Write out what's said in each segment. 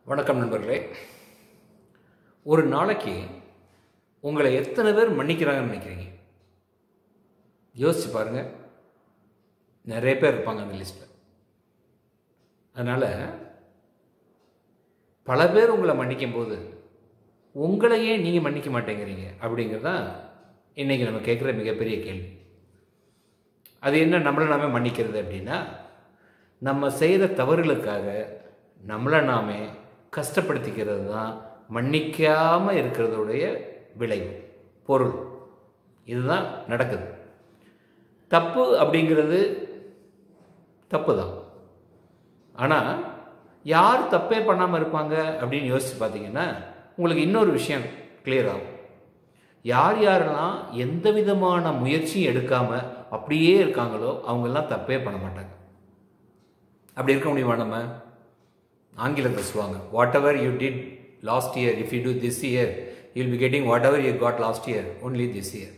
வணக்கம் நண்பர்களே ஒரு நாளைக்கு உங்களை எத்தனை பேர் மன்னிக்கிறாங்கன்னு நினைக்கிறீங்க யோசிச்சு பாருங்க நிறைய பேர் இருப்பாங்க அந்த லிஸ்ட்டில் அதனால் பல பேர் உங்களை மன்னிக்கும் போது உங்களையே நீங்கள் மன்னிக்க மாட்டேங்கிறீங்க அப்படிங்கிறது தான் இன்றைக்கி நம்ம கேட்குற மிகப்பெரிய கேள்வி அது என்ன நம்மளை நாமே மன்னிக்கிறது அப்படின்னா நம்ம செய்கிற தவறுகளுக்காக நம்மளை நாமே கஷ்டப்படுத்திக்கிறது தான் மன்னிக்காமல் இருக்கிறதுடைய விளைவு பொருள் இதுதான் நடக்குது தப்பு அப்படிங்கிறது தப்பு தான் ஆனால் யார் தப்பே பண்ணாமல் இருப்பாங்க அப்படின்னு யோசித்து பார்த்தீங்கன்னா உங்களுக்கு இன்னொரு விஷயம் கிளியர் ஆகும் யார் யாரெல்லாம் எந்த விதமான முயற்சியும் எடுக்காமல் அப்படியே இருக்காங்களோ அவங்கெல்லாம் தப்பே பண்ண மாட்டாங்க அப்படி இருக்க முடியுமா நம்ம ஆங்கிலத்தில் சொல்லுவாங்க whatever you did last year if you do this year you'll be getting whatever you got last year only this year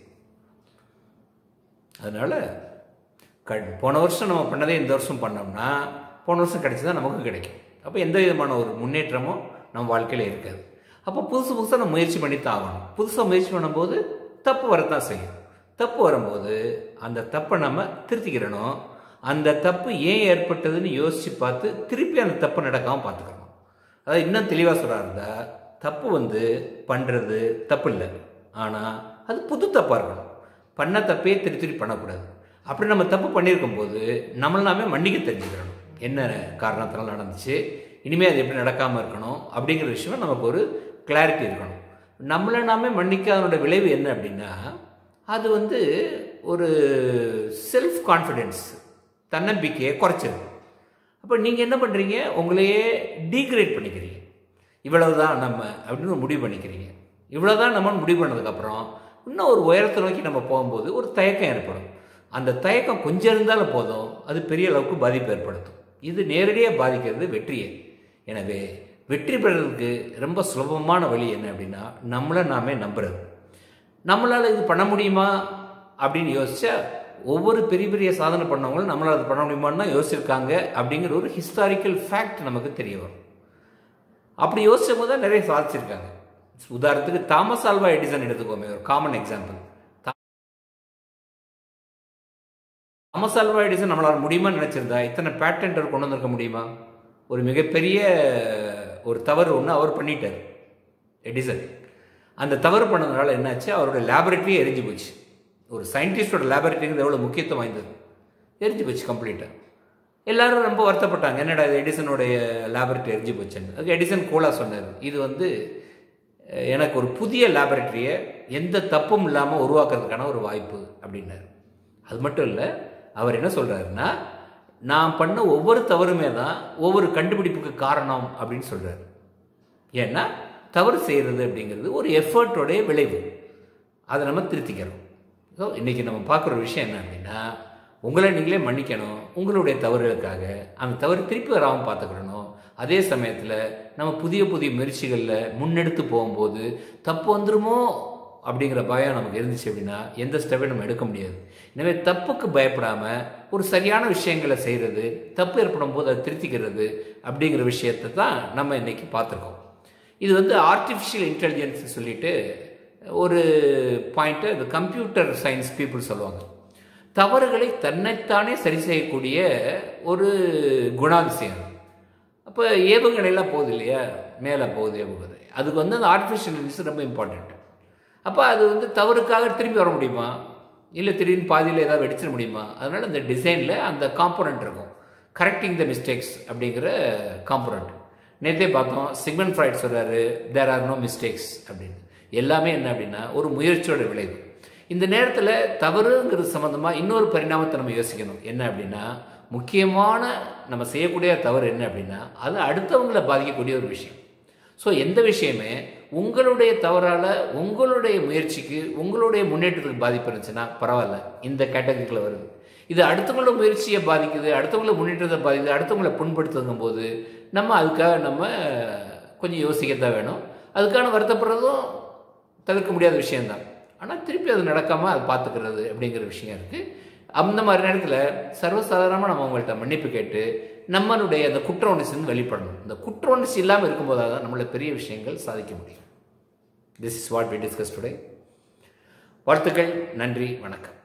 அதனால் க போன வருஷம் நம்ம பண்ணதே இந்த வருஷம் பண்ணோம்னா போன வருஷம் கிடைச்சதா நமக்கு கிடைக்கும் அப்போ எந்த விதமான ஒரு முன்னேற்றமும் நம்ம வாழ்க்கையில் இருக்காது அப்போ புதுசு புதுசாக நம்ம முயற்சி பண்ணி தான் ஆகணும் புதுசாக முயற்சி பண்ணும்போது தப்பு வரத்தான் செய்யும் தப்பு வரும்போது அந்த தப்பை நம்ம திருத்திக்கிறணும் அந்த தப்பு ஏன் ஏற்பட்டதுன்னு யோசித்து பார்த்து திருப்பி அந்த தப்பு நடக்காமல் பார்த்துக்கணும் அதாவது இன்னும் தெளிவாக சொல்கிறா இருந்தால் தப்பு வந்து பண்ணுறது தப்பு இல்லை ஆனால் அது புது தப்பாக இருக்கணும் பண்ண தப்பே திருப்பி திருப்பி பண்ணக்கூடாது அப்படி நம்ம தப்பு பண்ணியிருக்கும் போது நம்மள நாமே மன்னிக்க தெரிஞ்சுக்கிறணும் என்ன காரணத்தினால நடந்துச்சு இனிமேல் அது எப்படி நடக்காமல் இருக்கணும் அப்படிங்கிற விஷயம் நமக்கு ஒரு கிளாரிட்டி இருக்கணும் நம்மளை நாமே மன்னிக்காதனோட விளைவு என்ன அப்படின்னா அது வந்து ஒரு செல்ஃப் கான்ஃபிடென்ஸ் தன்னம்பிக்கையை குறைச்சிருது அப்போ நீங்கள் என்ன பண்ணுறீங்க உங்களையே டீக்ரேட் பண்ணிக்கிறீங்க இவ்வளவு தான் நம்ம அப்படின்னு ஒரு முடிவு பண்ணிக்கிறீங்க இவ்வளோ தான் நம்ம முடிவு பண்ணதுக்கப்புறம் இன்னும் ஒரு உயரத்தை நோக்கி நம்ம போகும்போது ஒரு தயக்கம் ஏற்படும் அந்த தயக்கம் கொஞ்சம் இருந்தாலும் போதும் அது பெரிய அளவுக்கு பாதிப்பு ஏற்படுத்தும் இது நேரடியாக பாதிக்கிறது வெற்றியை எனவே வெற்றி பெறதுக்கு ரொம்ப சுலபமான வழி என்ன அப்படின்னா நம்மளை நாமே நம்புறது நம்மளால் இது பண்ண முடியுமா அப்படின்னு யோசிச்சா ஒவ்வொரு பெரிய பெரிய சாதனை பண்ணவங்களும் நம்மளால் அது பண்ண முடியுமான்னு தான் யோசிச்சிருக்காங்க அப்படிங்கிற ஒரு ஹிஸ்டாரிக்கல் ஃபேக்ட் நமக்கு தெரிய வரும் அப்படி யோசிச்சும் போது தான் நிறைய சாதிச்சிருக்காங்க உதாரணத்துக்கு தாமஸ் ஆல்வா எடிசன் எடுத்துக்கோமே ஒரு common example Thomas Alva Edison நம்மளால் முடியுமா நினச்சிருந்தா இத்தனை பேட்டன்ட் கொண்டு வந்திருக்க முடியுமா ஒரு மிகப்பெரிய ஒரு தவறு ஒன்று அவர் பண்ணிட்டார் எடிசன் அந்த தவறு பண்ணதுனால என்னாச்சு அவரோட லேபரட்டரியே எரிஞ்சு போச்சு ஒரு சயின்டிஸ்டோட லேபரட்டரிங்கிறது எவ்வளோ முக்கியத்துவம் வாய்ந்தது எரிஞ்சு போச்சு கம்ப்ளீட்டாக எல்லாரும் ரொம்ப வருத்தப்பட்டாங்க என்னடா இது எடிசனுடைய லேபரட்டரி எரிஞ்சு போச்சுன்னு அதுக்கு எடிசன் கூலாக சொன்னார் இது வந்து எனக்கு ஒரு புதிய லேபரட்டரியை எந்த தப்பும் இல்லாமல் உருவாக்குறதுக்கான ஒரு வாய்ப்பு அப்படின்னாரு அது மட்டும் இல்லை அவர் என்ன சொல்கிறாருன்னா நான் பண்ண ஒவ்வொரு தவறுமே தான் ஒவ்வொரு கண்டுபிடிப்புக்கு காரணம் அப்படின்னு சொல்கிறார் ஏன்னா தவறு செய்கிறது அப்படிங்கிறது ஒரு எஃபர்ட்டோடைய விளைவு அதை நம்ம திருத்திக்கிறோம் ஸோ இன்றைக்கி நம்ம பார்க்குற விஷயம் என்ன அப்படின்னா உங்களை நீங்களே மன்னிக்கணும் உங்களுடைய தவறுகளுக்காக அந்த தவறு திருப்பி வராமல் பார்த்துக்கிடணும் அதே சமயத்தில் நம்ம புதிய புதிய முயற்சிகளில் முன்னெடுத்து போகும்போது தப்பு வந்துருமோ அப்படிங்கிற பயம் நமக்கு இருந்துச்சு அப்படின்னா எந்த ஸ்டெப்பையும் நம்ம எடுக்க முடியாது எனவே தப்புக்கு பயப்படாமல் ஒரு சரியான விஷயங்களை செய்கிறது தப்பு ஏற்படும் போது அதை திருத்திக்கிறது அப்படிங்கிற விஷயத்தை தான் நம்ம இன்றைக்கி பார்த்துருக்கோம் இது வந்து ஆர்டிஃபிஷியல் இன்டெலிஜென்ஸ் சொல்லிட்டு ஒரு பாயிண்ட்டை இந்த கம்ப்யூட்டர் சயின்ஸ் பீப்புள் சொல்லுவாங்க தவறுகளை தன்னைத்தானே சரி செய்யக்கூடிய ஒரு குணாதிசயம் அப்போ ஏவுகணைலாம் போகுது இல்லையா மேலே போகுது ஏவுகணை அதுக்கு வந்து அந்த ஆர்டிஃபிஷியல் இன்டெலிஜென்ஸ் ரொம்ப இம்பார்ட்டண்ட் அப்போ அது வந்து தவறுக்காக திரும்பி வர முடியுமா இல்லை திடீர்னு பாதியில் ஏதாவது வெடிச்சிட முடியுமா அதனால் அந்த டிசைனில் அந்த காம்போனண்ட் இருக்கும் கரெக்டிங் த மிஸ்டேக்ஸ் அப்படிங்கிற காம்போனண்ட் நேற்றே பார்த்தோம் சிக்மன் ஃப்ரைட் சொல்கிறாரு தேர் ஆர் நோ மிஸ்டேக்ஸ் அப்படின்னு எல்லாமே என்ன அப்படின்னா ஒரு முயற்சியோட விளைவு இந்த நேரத்தில் தவறுங்கிறது சம்மந்தமாக இன்னொரு பரிணாமத்தை நம்ம யோசிக்கணும் என்ன அப்படின்னா முக்கியமான நம்ம செய்யக்கூடிய தவறு என்ன அப்படின்னா அது அடுத்தவங்களை பாதிக்கக்கூடிய ஒரு விஷயம் ஸோ எந்த விஷயமே உங்களுடைய தவறால் உங்களுடைய முயற்சிக்கு உங்களுடைய முன்னேற்றத்துக்கு பாதிப்பு இருந்துச்சுன்னா பரவாயில்ல இந்த கேட்டகரிக்குள்ள வருது இது அடுத்தவங்களோட முயற்சியை பாதிக்குது அடுத்தவங்கள முன்னேற்றத்தை பாதிக்குது அடுத்தவங்களை புண்படுத்துங்கும் போது நம்ம அதுக்காக நம்ம கொஞ்சம் யோசிக்கத்தான் வேணும் அதுக்கான வருத்தப்படுறதும் தவிர்க்க முடியாத விஷயம்தான் ஆனால் திருப்பி அது நடக்காமல் அது பார்த்துக்கிறது அப்படிங்கிற விஷயம் இருக்குது அந்த மாதிரி நேரத்தில் சர்வசாதாரணமாக நம்ம அவங்கள்ட்ட மன்னிப்பு கேட்டு நம்மளுடைய அந்த குற்ற உணர்ச்சி வெளிப்படணும் இந்த குற்ற உணர்ச்சி இல்லாமல் இருக்கும்போது தான் நம்மள பெரிய விஷயங்கள் சாதிக்க முடியும் this is what we discuss today வாழ்த்துக்கள் நன்றி வணக்கம்